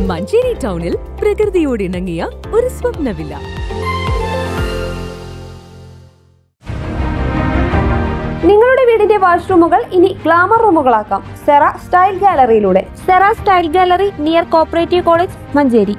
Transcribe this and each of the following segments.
മഞ്ചേരി ടൗണിൽ പ്രകൃതിയോട് ഇണങ്ങിയ ഒരു സ്വപ്ന വില്ല നിങ്ങളുടെ വീടിന്റെ വാഷ്റൂമുകൾ ഇനി ഗ്ലാമർ റൂമുകളാക്കാം സെറ സ്റ്റൈൽ ഗാലറിയിലൂടെ Sera style gallery near cooperative college Manjeri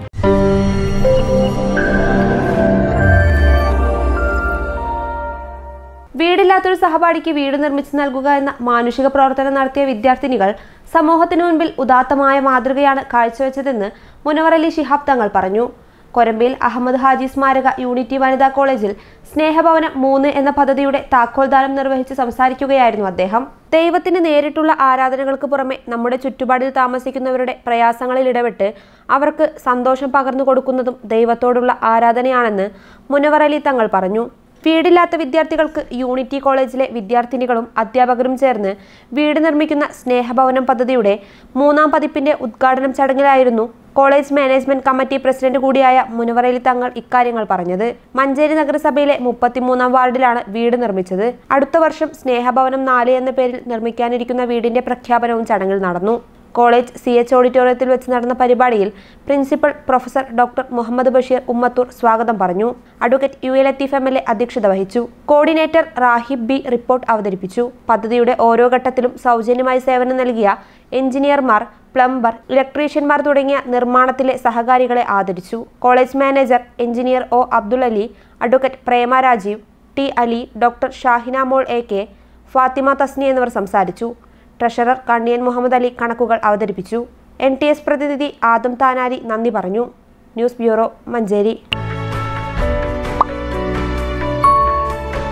വീടില്ലാത്തൊരു സഹപാഠിക്ക് വീട് നിർമ്മിച്ചു നൽകുക എന്ന മാനുഷിക പ്രവർത്തനം നടത്തിയ വിദ്യാർത്ഥിനികൾ സമൂഹത്തിനു മുൻപിൽ ഉദാത്തമായ മാതൃകയാണ് കാഴ്ചവെച്ചതെന്ന് മുനവറലി ശിഹാബ് തങ്ങൾ പറഞ്ഞു കൊരമ്പിൽ അഹമ്മദ് ഹാജി സ്മാരക യൂണിറ്റി വനിതാ കോളേജിൽ സ്നേഹഭവനം മൂന്ന് എന്ന പദ്ധതിയുടെ താക്കോൽദാനം നിർവഹിച്ച് സംസാരിക്കുകയായിരുന്നു അദ്ദേഹം ദൈവത്തിന് നേരിട്ടുള്ള ആരാധനകൾക്ക് പുറമെ നമ്മുടെ ചുറ്റുപാടിൽ താമസിക്കുന്നവരുടെ പ്രയാസങ്ങളിൽ ഇടപെട്ട് അവർക്ക് സന്തോഷം പകർന്നു കൊടുക്കുന്നതും ദൈവത്തോടുള്ള ആരാധനയാണെന്ന് മുനവറലി തങ്ങൾ പറഞ്ഞു വീടില്ലാത്ത വിദ്യാർത്ഥികൾക്ക് യൂണിറ്റി കോളേജിലെ വിദ്യാർത്ഥിനികളും അധ്യാപകരും ചേർന്ന് വീട് നിർമ്മിക്കുന്ന സ്നേഹഭവനം പദ്ധതിയുടെ മൂന്നാം പതിപ്പിന്റെ ഉദ്ഘാടനം ചടങ്ങിലായിരുന്നു കോളേജ് മാനേജ്മെന്റ് കമ്മിറ്റി പ്രസിഡന്റ് കൂടിയായ മുനവറലി തങ്ങൾ ഇക്കാര്യങ്ങൾ പറഞ്ഞത് മഞ്ചേരി നഗരസഭയിലെ മുപ്പത്തിമൂന്നാം വാർഡിലാണ് വീട് നിർമ്മിച്ചത് അടുത്ത വർഷം സ്നേഹഭവനം നാല് എന്ന പേരിൽ നിർമ്മിക്കാനിരിക്കുന്ന വീടിന്റെ പ്രഖ്യാപനവും ചടങ്ങിൽ നടന്നു കോളേജ് സി എച്ച് ഓഡിറ്റോറിയത്തിൽ വെച്ച് നടന്ന പരിപാടിയിൽ principal professor doctor Muhammad Basheer Ummathur സ്വാഗതം പറഞ്ഞു advocate U A Latheef M L A അധ്യക്ഷത വഹിച്ചു കോർഡിനേറ്റർ റാഹിബ് ബി റിപ്പോർട്ട് അവതരിപ്പിച്ചു പദ്ധതിയുടെ ഓരോ ഘട്ടത്തിലും സൗജന്യമായി സേവനം നൽകിയ എഞ്ചിനീയർമാർ പ്ലംബർ ഇലക്ട്രീഷ്യന്മാർ തുടങ്ങിയ നിർമ്മാണത്തിലെ സഹകാരികളെ ആദരിച്ചു college manager engineer O Abdul Ali advocate Prema Rajeev T Ali doctor Shahina Mol A K Fathima Tasni എന്നിവർ സംസാരിച്ചു ട്രഷറർ കണ്ണിയൻ മുഹമ്മദ് അലി കണക്കുകൾ അവതരിപ്പിച്ചു എൻ ടി എസ് പ്രതിനിധി ആദം താനാരി നന്ദി പറഞ്ഞു ന്യൂസ് ബ്യൂറോ മഞ്ചേരി